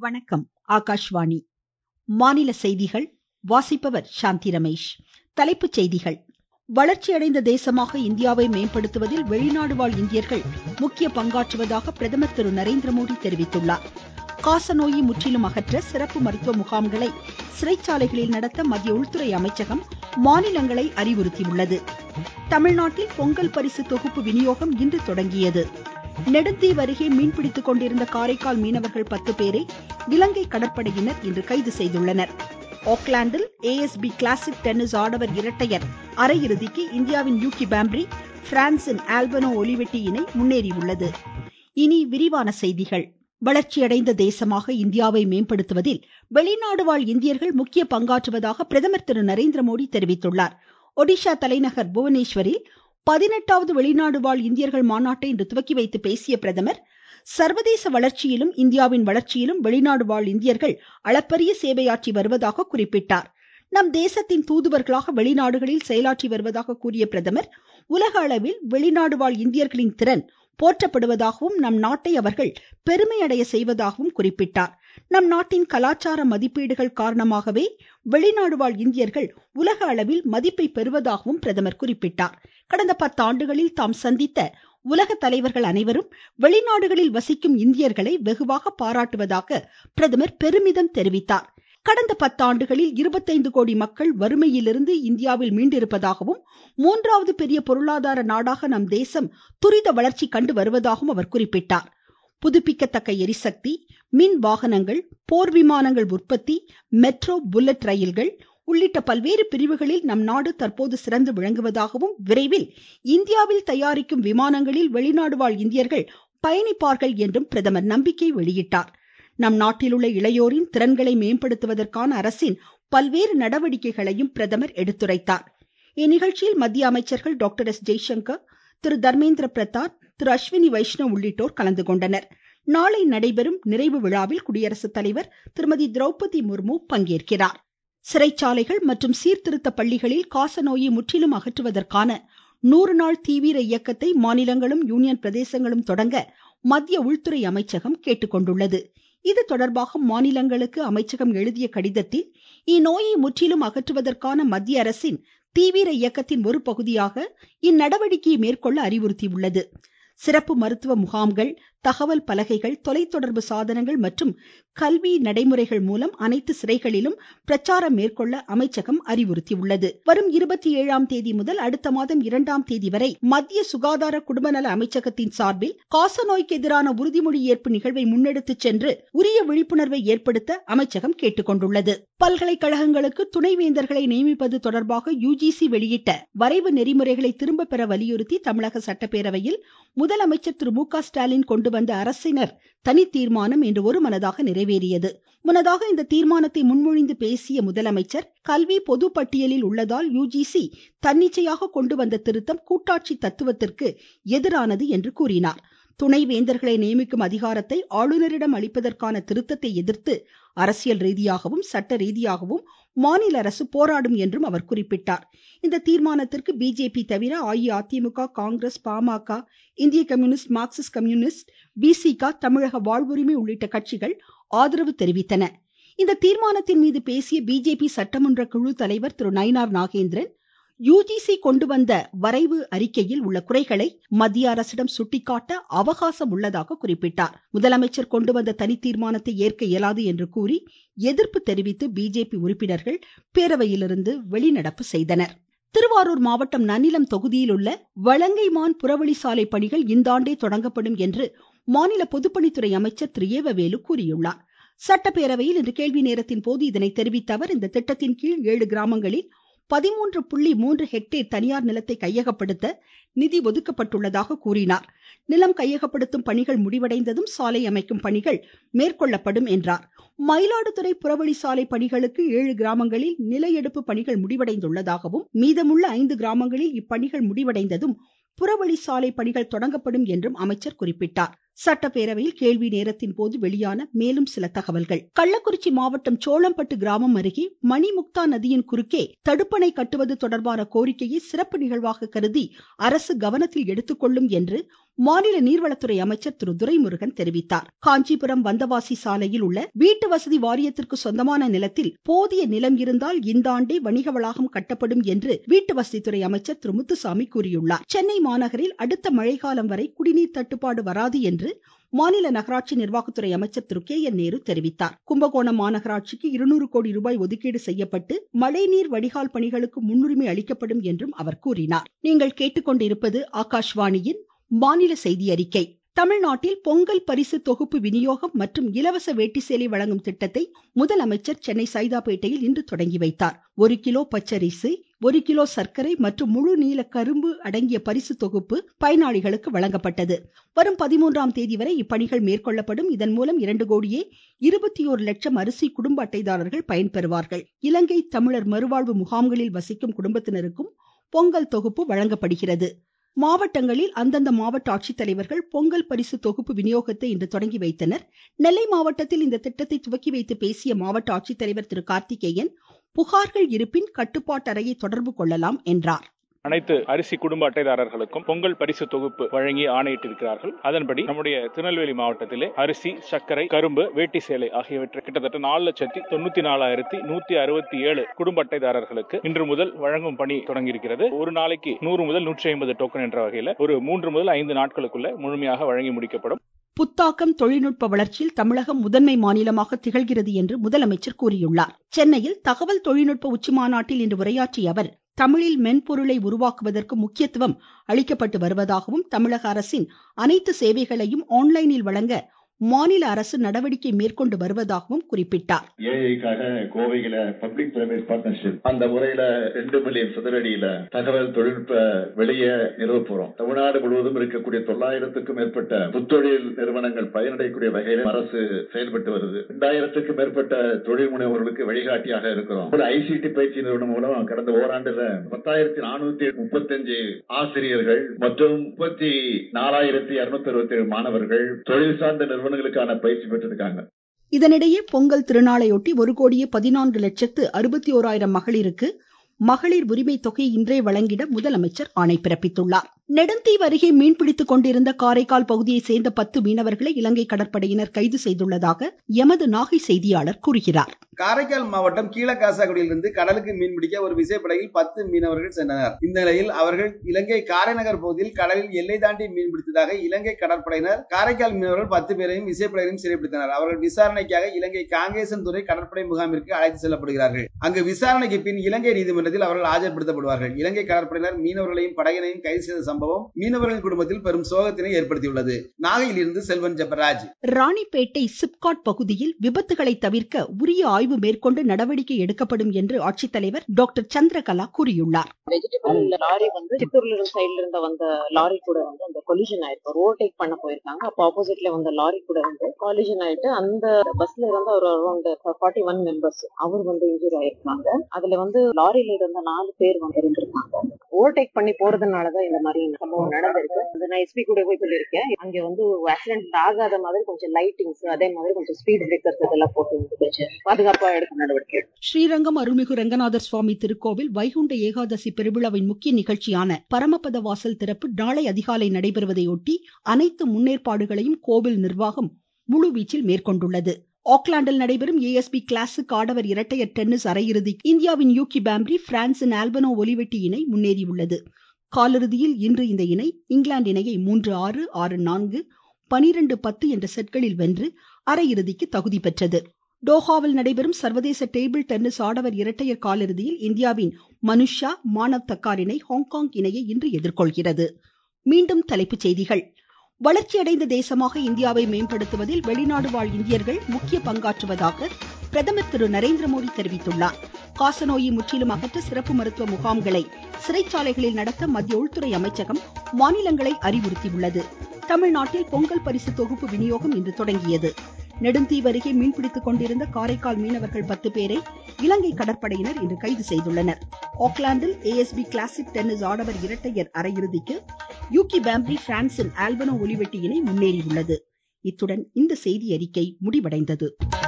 வணக்கம் ஆகாஷ்வாணி மாநில செய்திகள் வாசிப்பவர் சாந்தி ரமேஷ் தலைப்புச் செய்திகள் வளர்ச்சியடைந்த தேசமாக இந்தியாவை மேம்படுத்துவதில் வெளிநாடு வாழ் இந்தியர்கள் முக்கிய பங்காற்றுவதாக பிரதமர் திரு நரேந்திரமோடி தெரிவித்துள்ளார் காசநோயை முற்றிலும் அகற்ற சிறப்பு மருத்துவ முகாம்களை சிறைச்சாலைகளில் நடத்த மத்திய உள்துறை அமைச்சகம் மாநிலங்களை அறிவுறுத்தியுள்ளது தமிழ்நாட்டில் பொங்கல் பரிசு தொகுப்பு விநியோகம் இன்று தொடங்கியது நெடுந்தீவு அருகே மீன்பிடித்துக் கொண்டிருந்த காரைக்கால் மீனவர்கள் பத்து பேரை இலங்கை கடற்படையினர் இன்று கைது செய்துள்ளனர் ஆக்லாந்தில் ஏஎஸ்பி கிளாசிக் டென்னிஸ் ஆடவர் இரட்டையர் அரையிறுதிக்கு இந்தியாவின் யூகி பாம்ப்ரி பிரான்சின் ஆல்பனோ ஒலிவெட்டி இணை முன்னேறியுள்ளது இனி விரிவான செய்திகள் வளர்ச்சியடைந்த தேசமாக இந்தியாவை மேம்படுத்துவதில் வெளிநாடு வாழ் இந்தியர்கள் முக்கிய பங்காற்றுவதாக பிரதமர் திரு நரேந்திரமோடி தெரிவித்துள்ளார் ஒடிஷா தலைநகர் புவனேஸ்வரில் பதினெட்டாவது வெளிநாடு வாழ் இந்தியர்கள் மாநாட்டை இன்று துவக்கி வைத்து பேசிய பிரதமர் சர்வதேச வளர்ச்சியிலும் இந்தியாவின் வளர்ச்சியிலும் வெளிநாடு வாழ் இந்தியர்கள் அளப்பரிய சேவையாற்றி வருவதாக குறிப்பிட்டார் நம் தேசத்தின் தூதுவர்களாக வெளிநாடுகளில் செயலாற்றி வருவதாக கூறிய பிரதமர் உலக அளவில் வெளிநாடு வாழ் இந்தியர்களின் திறன் போற்றப்படுவதாகவும் நம் நாட்டை அவர்கள் பெருமை அடைய செய்வதாகவும் குறிப்பிட்டார் நம் நாட்டின் கலாச்சார மதிப்பீடுகள் காரணமாகவே வெளிநாடு வாழ் இந்தியர்கள் உலக அளவில் மதிப்பை பெறுவதாகவும் பிரதமர் குறிப்பிட்டார் கடந்த பத்தாண்டுகளில் தாம் சந்தித்த உலக தலைவர்கள் அனைவரும் வெளிநாடுகளில் வசிக்கும் இந்தியர்களை வெகுவாக பாராட்டுவதாக பிரதமர் பெருமிதம் தெரிவித்தார் கடந்த பத்தாண்டுகளில் இருபத்தைந்து கோடி மக்கள் வறுமையிலிருந்து இந்தியாவில் மீண்டிருப்பதாகவும் மூன்றாவது பெரிய பொருளாதார நாடாக நம் தேசம் துரித வளர்ச்சி கண்டு வருவதாகவும் அவர் குறிப்பிட்டார் புதுப்பிக்கத்தக்க எரிசக்தி மின் வாகனங்கள் போர் விமானங்கள் உற்பத்தி மெட்ரோ புல்லட் ரயில்கள் உள்ளிட்ட பல்வேறு பிரிவுகளில் நம் நாடு தற்போது சிறந்து விளங்குவதாகவும் விரைவில் இந்தியாவில் தயாரிக்கும் விமானங்களில் வெளிநாடு வாழ் இந்தியர்கள் பயணிப்பார்கள் என்றும் பிரதமர் நம்பிக்கை வெளியிட்டார் நம் நாட்டில் உள்ள இளையோரின் திறன்களை மேம்படுத்துவதற்கான அரசின் பல்வேறு நடவடிக்கைகளையும் பிரதமர் எடுத்துரைத்தார் இந்நிகழ்ச்சியில் மத்திய அமைச்சர்கள் டாக்டர் எஸ் ஜெய்சங்கர் திரு தர்மேந்திர பிரதான் திரு அஸ்வினி வைஷ்ணவ் உள்ளிட்டோர் கலந்து கொண்டனர் நாளை நடைபெறும் நிறைவு விழாவில் குடியரசுத் தலைவர் திருமதி திரௌபதி முர்மு பங்கேற்கிறார் சிறைச்சாலைகள் மற்றும் சீர்திருத்த பள்ளிகளில் காசநோயை முற்றிலும் அகற்றுவதற்கான நூறு நாள் தீவிர இயக்கத்தை மாநிலங்களும் யூனியன் பிரதேசங்களும் தொடங்க மத்திய உள்துறை அமைச்சகம் கேட்டுக்கொண்டுள்ளது இது தொடர்பாக மாநிலங்களுக்கு அமைச்சகம் எழுதிய கடிதத்தில் இந்நோயை முற்றிலும் அகற்றுவதற்கான மத்திய அரசின் தீவிர இயக்கத்தின் ஒரு பகுதியாக இந்நடவடிக்கையை மேற்கொள்ள அறிவுறுத்தியுள்ளது சிறப்பு மருத்துவ முகாம்கள் தகவல் பலகைகள் தொலைத்தொடர்பு சாதனங்கள் மற்றும் கல்வி நடைமுறைகள் மூலம் அனைத்து சிறைகளிலும் பிரச்சாரம் மேற்கொள்ள அமைச்சகம் அறிவுறுத்தியுள்ளது வரும் இருபத்தி ஏழாம் தேதி முதல் அடுத்த மாதம் இரண்டாம் தேதி வரை மத்திய சுகாதார குடும்பநல அமைச்சகத்தின் சார்பில் காசநோய்க்கு எதிரான உறுதிமொழி ஏற்பு நிகழ்வை முன்னெடுத்து சென்று உரிய விழிப்புணர்வை ஏற்படுத்த அமைச்சகம் கேட்டுக்கொண்டுள்ளது பல்கலைக்கழகங்களுக்கு துணைவேந்தர்களை நியமிப்பது தொடர்பாக யுஜிசி வெளியிட்ட வரைவு நெறிமுறைகளை திரும்ப பெற வலியுறுத்தி தமிழக சட்டப்பேரவையில் முதலமைச்சர் திரு மு க ஸ்டாலின் கொண்டு வந்த அரசினர் தனி தீர்மானம் இன்று ஒருமனதாக நிறைவேறியது முன்னதாக இந்த தீர்மானத்தை முன்மொழிந்து பேசிய முதலமைச்சர் கல்வி பொது பட்டியலில் உள்ளதால் யுஜிசி தன்னிச்சையாக கொண்டு வந்த திருத்தம் கூட்டாட்சி தத்துவத்திற்கு எதிரானது என்று கூறினார் துணைவேந்தர்களை நியமிக்கும் அதிகாரத்தை ஆளுநரிடம் அளிப்பதற்கான திருத்தத்தை எதிர்த்து அரசியல் ரீதியாகவும் சட்ட ரீதியாகவும் மாநில அரசு போராடும் என்றும் அவர் குறிப்பிட்டார் இந்த தீர்மானத்திற்கு பிஜேபி தவிர அஇஅதிமுக காங்கிரஸ் பாமக இந்திய கம்யூனிஸ்ட் மார்க்சிஸ்ட் கம்யூனிஸ்ட் பிசிக தமிழக வாழ்வுரிமை உள்ளிட்ட கட்சிகள் ஆதரவு தெரிவித்தன இந்த தீர்மானத்தின் மீது பேசிய பிஜேபி சட்டமன்ற குழு தலைவர் திரு நயினார் நாகேந்திரன் யுஜிசி கொண்டு வந்த வரைவு அறிக்கையில் உள்ள குறைகளை மத்திய அரசிடம் சுட்டிக்காட்ட அவகாசம் உள்ளதாக குறிப்பிட்டார் முதலமைச்சர் கொண்டு வந்த தனி தீர்மானத்தை ஏற்க இயலாது என்று கூறி எதிர்ப்பு தெரிவித்து பிஜேபி உறுப்பினர்கள் பேரவையிலிருந்து வெளிநடப்பு செய்தனர் திருவாரூர் மாவட்டம் நன்னிலம் தொகுதியில் உள்ள வலங்கைமான் புறவழி சாலை பணிகள் இந்த ஆண்டே தொடங்கப்படும் என்று மாநில பொதுப்பணித்துறை அமைச்சர் திரு ஏவவேலு கூறியுள்ளார் சட்டப்பேரவையில் இன்று கேள்வி நேரத்தின் போது இதனை தெரிவித்த அவர் இந்த திட்டத்தின் கீழ் ஏழு கிராமங்களில் பதிமூன்று புள்ளி மூன்று ஹெக்டேர் தனியார் நிலத்தை கையகப்படுத்த நிதி ஒதுக்கப்பட்டுள்ளதாக கூறினார் நிலம் கையகப்படுத்தும் பணிகள் முடிவடைந்ததும் சாலை அமைக்கும் பணிகள் மேற்கொள்ளப்படும் என்றார் மயிலாடுதுறை புறவழி சாலை பணிகளுக்கு ஏழு கிராமங்களில் நில எடுப்பு பணிகள் முடிவடைந்துள்ளதாகவும் மீதமுள்ள ஐந்து கிராமங்களில் இப்பணிகள் முடிவடைந்ததும் புறவழி சாலை பணிகள் தொடங்கப்படும் என்றும் அமைச்சர் குறிப்பிட்டார் சட்டப்பேரவையில் கேள்வி நேரத்தின் போது வெளியான மேலும் சில தகவல்கள் கள்ளக்குறிச்சி மாவட்டம் சோளம்பட்டு கிராமம் அருகே மணிமுக்தா நதியின் குறுக்கே தடுப்பணை கட்டுவது தொடர்பான கோரிக்கையை சிறப்பு நிகழ்வாக கருதி அரசு கவனத்தில் எடுத்துக்கொள்ளும் என்று மாநில நீர்வளத்துறை அமைச்சர் திரு துரைமுருகன் தெரிவித்தார் காஞ்சிபுரம் வந்தவாசி சாலையில் உள்ள வீட்டு வசதி வாரியத்திற்கு சொந்தமான நிலத்தில் போதிய நிலம் இருந்தால் இந்த ஆண்டே வணிக வளாகம் கட்டப்படும் என்று வீட்டு வசதித்துறை அமைச்சர் திரு முத்துசாமி கூறியுள்ளார் சென்னை மாநகரில் அடுத்த மழைக்காலம் வரை குடிநீர் தட்டுப்பாடு வராது என்று மாநில நகராட்சி நிர்வாகத்துறை அமைச்சர் திரு கே என் நேரு தெரிவித்தார் கும்பகோணம் மாநகராட்சிக்கு இருநூறு கோடி ரூபாய் ஒதுக்கீடு செய்யப்பட்டு மழைநீர் வடிகால் பணிகளுக்கு முன்னுரிமை அளிக்கப்படும் என்றும் அவர் கூறினார் நீங்கள் கேட்டுக்கொண்டிருப்பது ஆகாஷ்வாணியின் மாநில செய்தி அறிக்கை தமிழ்நாட்டில் பொங்கல் பரிசு தொகுப்பு விநியோகம் மற்றும் இலவச வேட்டி சேலை வழங்கும் திட்டத்தை முதலமைச்சர் சென்னை சைதாப்பேட்டையில் இன்று தொடங்கி வைத்தார் ஒரு கிலோ பச்சரிசி ஒரு கிலோ சர்க்கரை மற்றும் முழு நீல கரும்பு அடங்கிய பரிசு தொகுப்பு பயனாளிகளுக்கு வழங்கப்பட்டது வரும் பதிமூன்றாம் தேதி வரை இப்பணிகள் மேற்கொள்ளப்படும் இதன் மூலம் இரண்டு கோடியே இருபத்தி ஓரு லட்சம் அரிசி குடும்ப அட்டைதாரர்கள் பயன்பெறுவார்கள் இலங்கை தமிழர் மறுவாழ்வு முகாம்களில் வசிக்கும் குடும்பத்தினருக்கும் பொங்கல் தொகுப்பு வழங்கப்படுகிறது மாவட்டங்களில் அந்தந்த மாவட்ட ஆட்சித்தலைவர்கள் பொங்கல் பரிசு தொகுப்பு விநியோகத்தை இன்று தொடங்கி வைத்தனர் நெல்லை மாவட்டத்தில் இந்த திட்டத்தை துவக்கி வைத்து பேசிய மாவட்ட ஆட்சித்தலைவர் திரு கார்த்திகேயன் புகார்கள் இருப்பின் கட்டுப்பாட்டறையை தொடர்பு கொள்ளலாம் என்றார் அனைத்து அரிசி குடும்ப அட்டைதாரர்களுக்கும் பொங்கல் பரிசு தொகுப்பு வழங்கி ஆணையிட்டிருக்கிறார்கள் அதன்படி நம்முடைய திருநெல்வேலி மாவட்டத்திலே அரிசி சர்க்கரை கரும்பு வேட்டி சேலை ஆகியவற்றை கிட்டத்தட்ட நாலு லட்சத்தி தொண்ணூத்தி நாலாயிரத்தி நூத்தி அறுபத்தி ஏழு குடும்ப அட்டைதாரர்களுக்கு இன்று முதல் வழங்கும் பணி தொடங்கியிருக்கிறது ஒரு நாளைக்கு நூறு முதல் நூற்றி ஐம்பது டோக்கன் என்ற வகையில் ஒரு மூன்று முதல் ஐந்து நாட்களுக்குள்ள முழுமையாக வழங்கி முடிக்கப்படும் புத்தாக்கம் தொழில்நுட்ப வளர்ச்சியில் தமிழகம் முதன்மை மாநிலமாக திகழ்கிறது என்று முதலமைச்சர் கூறியுள்ளார் சென்னையில் தகவல் தொழில்நுட்ப உச்சிமாநாட்டில் இன்று உரையாற்றிய அவர் தமிழில் மென்பொருளை உருவாக்குவதற்கு முக்கியத்துவம் அளிக்கப்பட்டு வருவதாகவும் தமிழக அரசின் அனைத்து சேவைகளையும் ஆன்லைனில் வழங்க மாநில அரசு நடவடிக்கை மேற்கொண்டு வருவதாகவும் குறிப்பிட்டார் ஏஐக்காக கோவையில பப்ளிக் பிரைவேட் பார்ட்னர்ஷிப் அந்த முறையில ரெண்டு மில்லியன் சதுரடியில தகவல் தொழில்நுட்ப வெளியே நிறுவ போறோம் தமிழ்நாடு முழுவதும் இருக்கக்கூடிய தொள்ளாயிரத்துக்கும் மேற்பட்ட புத்தொழில் நிறுவனங்கள் பயனடையக்கூடிய வகையில் அரசு செயல்பட்டு வருது இரண்டாயிரத்துக்கும் மேற்பட்ட தொழில் முனைவோர்களுக்கு வழிகாட்டியாக இருக்கிறோம் ஒரு ஐசிடி பயிற்சி நிறுவனம் மூலம் கடந்த ஓராண்டுல பத்தாயிரத்தி நானூத்தி முப்பத்தஞ்சு ஆசிரியர்கள் மற்றும் முப்பத்தி நாலாயிரத்தி இருநூத்தி அறுபத்தி ஏழு மாணவர்கள் தொழில் சார்ந்த நிறுவனங்களுக்கான பயிற்சி பெற்றிருக்காங்க இதனிடையே பொங்கல் திருநாளையொட்டி ஒரு கோடியே பதினான்கு லட்சத்து அறுபத்தி ஓராயிரம் மகளிருக்கு மகளிர் உரிமை தொகை இன்றே வழங்கிட முதலமைச்சர் ஆணை பிறப்பித்துள்ளார் நெடுந்தீவு அருகே மீன்பிடித்துக் கொண்டிருந்த காரைக்கால் பகுதியை சேர்ந்த பத்து மீனவர்களை இலங்கை கடற்படையினர் கைது செய்துள்ளதாக எமது நாகை செய்தியாளர் கூறுகிறார் காரைக்கால் மாவட்டம் கீழக்காசாகுடியிலிருந்து கடலுக்கு மீன்பிடிக்க ஒரு விசைப்படகில் பத்து மீனவர்கள் சென்றனர் இந்த நிலையில் அவர்கள் இலங்கை காரைநகர் பகுதியில் கடலில் எல்லை தாண்டி மீன்பிடித்ததாக இலங்கை கடற்படையினர் காரைக்கால் மீனவர்கள் பத்து பேரையும் விசைப்படகையும் சிறைப்பிடித்தனர் அவர்கள் விசாரணைக்காக இலங்கை காங்கேசன் துறை கடற்படை முகாமிற்கு அழைத்து செல்லப்படுகிறார்கள் அங்கு விசாரணைக்கு பின் இலங்கை நீதிமன்றத்தில் அவர்கள் ஆஜர்படுத்தப்படுவார்கள் இலங்கை கடற்படையினர் மீனவர்களையும் படகினையும் கைது செய்த சம்பவம் மீனவர்களின் குடும்பத்தில் பெரும் சோகத்தினை ஏற்படுத்தியுள்ளது நாகையிலிருந்து செல்வன் ஜெபராஜ் ராணிப்பேட்டை சிப்காட் பகுதியில் விபத்துகளை தவிர்க்க உரிய ஆய்வு மேற்கொண்டு நடவடிக்கை எடுக்கப்படும் என்று ஆட்சித்தலைவர் டாக்டர் சந்திரகலா கூறியுள்ளார் வெஜிடபிள் லாரி வந்து சித்தூர்ல இருந்த சைடுல இருந்த வந்த லாரி கூட வந்து அந்த கொலிஷன் ஆயிருக்கு ஓவர்டேக் பண்ண போயிருக்காங்க அப்ப ஆப்போசிட்ல வந்த லாரி கூட வந்து கொலிஷன் ஆயிட்டு அந்த பஸ்ல இருந்த ஒரு அரௌண்ட் ஃபார்ட்டி ஒன் மெம்பர்ஸ் அவர் வந்து இன்ஜூரி ஆயிருக்காங்க அதுல வந்து லாரியில இருந்த நாலு பேர் வந்து இருந்திருக்காங்க ஓவர்டேக் பண்ணி போறதுனாலதான் இந்த மாதிரி சம்பவம் நடந்திருக்கு அது நான் எஸ்பி கூட போய் சொல்லியிருக்கேன் அங்க வந்து ஆக்சிடென்ட் ஆகாத மாதிரி கொஞ்சம் லைட்டிங்ஸ் அதே மாதிரி கொஞ்சம் ஸ்பீட் பிரேக்கர்ஸ் இதெல்லாம் போட்டு வந்து கொஞ்சம் பாதுகாப்பா எடுக்க நடவடிக்கை எடுக்கணும். ஸ்ரீரங்கம் அருள்மிகு ரங்கநாதர் சுவாமி திருக்கோவில் வைகுண்ட ஏகாதசி பெருவிழாவின் முக்கிய நிகழ்ச்சியான பரமபத வாசல் திறப்பு நாளை அதிகாலை நடைபெறுவதையொட்டி அனைத்து முன்னேற்பாடுகளையும் கோவில் நிர்வாகம் முழுவீச்சில் மேற்கொண்டுள்ளது ஆக்லாந்தில் நடைபெறும் ஏஎஸ்பி கிளாசிக் ஆடவர் இரட்டையர் டென்னிஸ் அரையிறுதி இந்தியாவின் யூகி பாம்ப்ரி பிரான்சின் ஆல்பனோ ஒலிவெட்டி இணை முன்னேறியுள்ளது காலிறுதியில் இன்று இந்த இணை இங்கிலாந்து இணையை மூன்று ஆறு ஆறு நான்கு பனிரெண்டு பத்து என்ற செட்களில் வென்று அரையிறுதிக்கு தகுதி பெற்றது டோஹாவில் நடைபெறும் சர்வதேச டேபிள் டென்னிஸ் ஆடவர் இரட்டையர் காலிறுதியில் இந்தியாவின் மனுஷா மானவ் தக்கார் இணை ஹாங்காங் இணையை இன்று எதிர்கொள்கிறது மீண்டும் தலைப்புச் செய்திகள் வளர்ச்சியடைந்த தேசமாக இந்தியாவை மேம்படுத்துவதில் வெளிநாடு வாழ் இந்தியர்கள் முக்கிய பங்காற்றுவதாக பிரதமர் திரு நரேந்திர மோடி தெரிவித்துள்ளார் காசநோயை முற்றிலும் அகற்ற சிறப்பு மருத்துவ முகாம்களை சிறைச்சாலைகளில் நடத்த மத்திய உள்துறை அமைச்சகம் மாநிலங்களை அறிவுறுத்தியுள்ளது தமிழ்நாட்டில் பொங்கல் பரிசு தொகுப்பு விநியோகம் இன்று தொடங்கியது நெடுந்தீவு அருகே மீன்பிடித்துக் கொண்டிருந்த காரைக்கால் மீனவர்கள் பத்து பேரை இலங்கை கடற்படையினர் இன்று கைது செய்துள்ளனர் ஆக்லாந்தில் ஏஎஸ்பி கிளாசிக் டென்னிஸ் ஆடவர் இரட்டையர் அரையிறுதிக்கு யூகி பாம்ப்ரி பிரான்சின் ஆல்பனோ ஒலிவெட்டி இணை முன்னேறியுள்ளது இத்துடன் இந்த செய்தி அறிக்கை முடிவடைந்தது